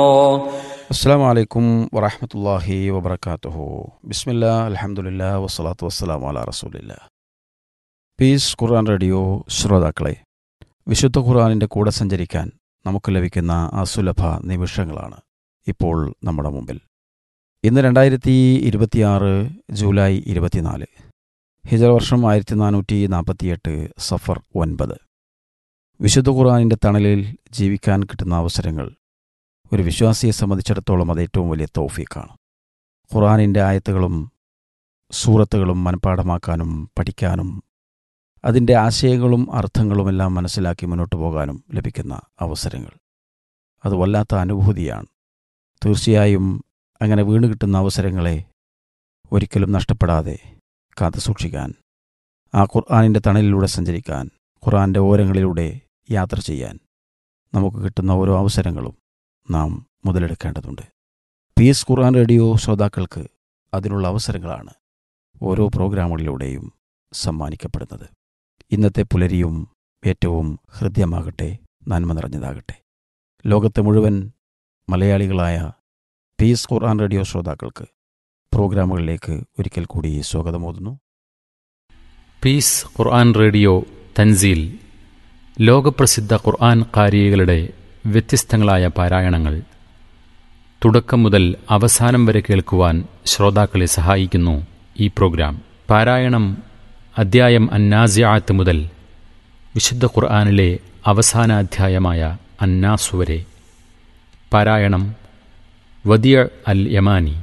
അസ്സാം വലൈക്കും വറഹമത്തല്ലാഹി വബർക്കാത്തുഹു ബിസ്മില്ല അലഹമുല്ല വസ്സലാത്തു വസ്സലാം അല റസൂലില്ല പീസ് ഖുർആൻ റേഡിയോ ശ്രോതാക്കളെ വിശുദ്ധ ഖുർആാനിൻ്റെ കൂടെ സഞ്ചരിക്കാൻ നമുക്ക് ലഭിക്കുന്ന അസുലഭ നിമിഷങ്ങളാണ് ഇപ്പോൾ നമ്മുടെ മുമ്പിൽ ഇന്ന് രണ്ടായിരത്തി ഇരുപത്തിയാറ് ജൂലൈ ഇരുപത്തിനാല് ഹിജറ വർഷം ആയിരത്തി നാനൂറ്റി നാൽപ്പത്തിയെട്ട് സഫർ ഒൻപത് വിശുദ്ധ ഖുർആാനിൻ്റെ തണലിൽ ജീവിക്കാൻ കിട്ടുന്ന അവസരങ്ങൾ ഒരു വിശ്വാസിയെ സംബന്ധിച്ചിടത്തോളം അത് ഏറ്റവും വലിയ തൗഫീഖാണ് ഖുറാനിൻ്റെ ആയത്തുകളും സൂറത്തുകളും മനഃപ്പാഠമാക്കാനും പഠിക്കാനും അതിൻ്റെ ആശയങ്ങളും അർത്ഥങ്ങളുമെല്ലാം മനസ്സിലാക്കി മുന്നോട്ട് പോകാനും ലഭിക്കുന്ന അവസരങ്ങൾ അത് വല്ലാത്ത അനുഭൂതിയാണ് തീർച്ചയായും അങ്ങനെ വീണ് കിട്ടുന്ന അവസരങ്ങളെ ഒരിക്കലും നഷ്ടപ്പെടാതെ കാത്തു സൂക്ഷിക്കാൻ ആ ഖുർആാനിൻ്റെ തണലിലൂടെ സഞ്ചരിക്കാൻ ഖുർആൻ്റെ ഓരങ്ങളിലൂടെ യാത്ര ചെയ്യാൻ നമുക്ക് കിട്ടുന്ന ഓരോ അവസരങ്ങളും നാം മുതലെടുക്കേണ്ടതുണ്ട് പീസ് ഖുർആൻ റേഡിയോ ശ്രോതാക്കൾക്ക് അതിനുള്ള അവസരങ്ങളാണ് ഓരോ പ്രോഗ്രാമുകളിലൂടെയും സമ്മാനിക്കപ്പെടുന്നത് ഇന്നത്തെ പുലരിയും ഏറ്റവും ഹൃദ്യമാകട്ടെ നന്മ നിറഞ്ഞതാകട്ടെ ലോകത്തെ മുഴുവൻ മലയാളികളായ പീസ് ഖുർആൻ റേഡിയോ ശ്രോതാക്കൾക്ക് പ്രോഗ്രാമുകളിലേക്ക് ഒരിക്കൽ കൂടി സ്വാഗതമോതുന്നു പീസ് ഖുർആൻ റേഡിയോ തൻസീൽ ലോകപ്രസിദ്ധ ഖുർആൻ കാരികളുടെ വ്യത്യസ്തങ്ങളായ പാരായണങ്ങൾ തുടക്കം മുതൽ അവസാനം വരെ കേൾക്കുവാൻ ശ്രോതാക്കളെ സഹായിക്കുന്നു ഈ പ്രോഗ്രാം പാരായണം അദ്ധ്യായം അന്നാസിയാത്ത് മുതൽ വിശുദ്ധ ഖുർആാനിലെ അവസാന അധ്യായമായ അന്നാസു വരെ പാരായണം വദിയ അൽ യമാനി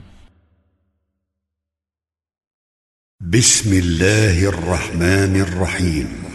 بسم الله الرحمن الرحيم